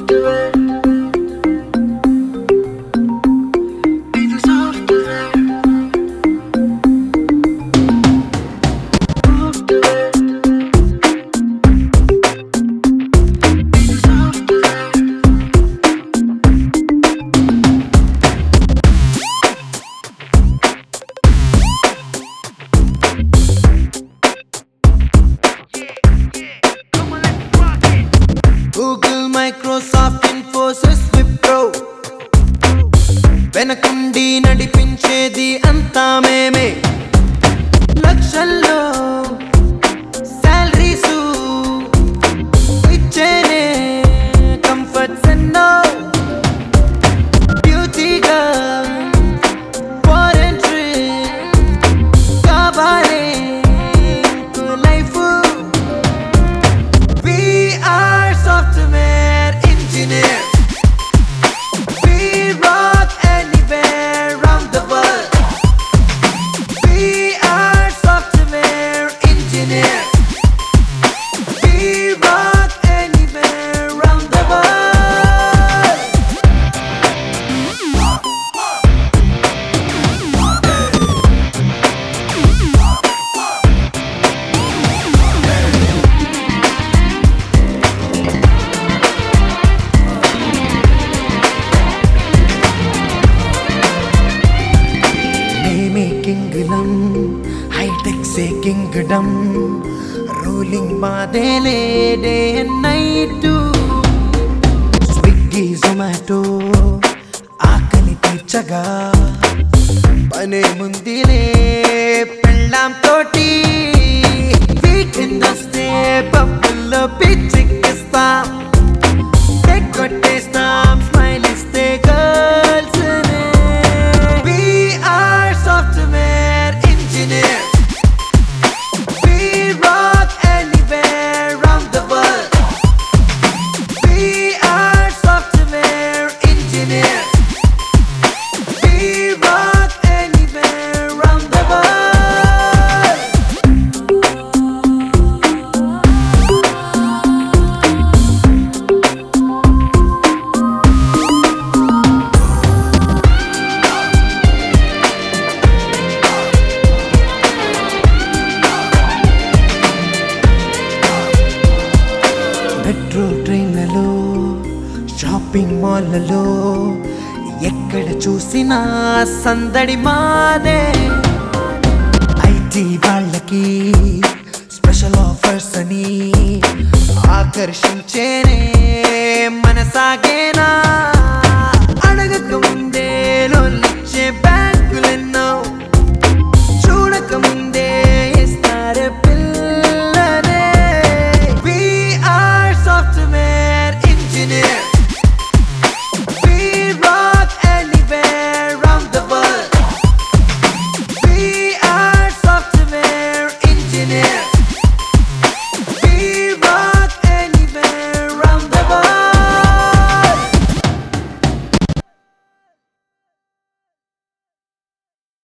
software. It's a software. Software. It's a software. Google Microsoft Infosys Wipro వెనకుండి నడిపించేది అంతా మేమే లక్షల్లో శాలరీస్ ఇచ్చేనే కంఫర్ట్స్ ఎన్నో బ్యూటీగా ఫారెన్ ట్రిప్ కావాలి life We are software engineers. We rock anywhere around the world. We are software engineers. We rock anywhere around the world. మేమే కింగ్లం హైటెక్ సే కింగ్డమ్ రూలింగ్ మాదేలే day and night Swiggy Zomato ఆకలి తీర్చగా పనే ముందిలే పెళ్ళాం తోటి వీకెండ్ వస్తే పబ్బుల్లో పిచ్చిక్కిస్తాం కేక్ కొట్టేస్తాం స్మైల్ ఇస్తే girls We are software engineers. We rock anywhere around the world. We are software engineers. We rock anywhere around the world. Metro ట్రైన్లలో షాపింగ్ మాల్లలో ఎక్కడ చూసినా సందడి మాదే ఐటీ వాళ్ళకి స్పెషల్ ఆఫర్స్ అని ఆకర్షించేనే మనసాగేనా అడగక ముందే లోన్లిచ్చే బ్యాంక్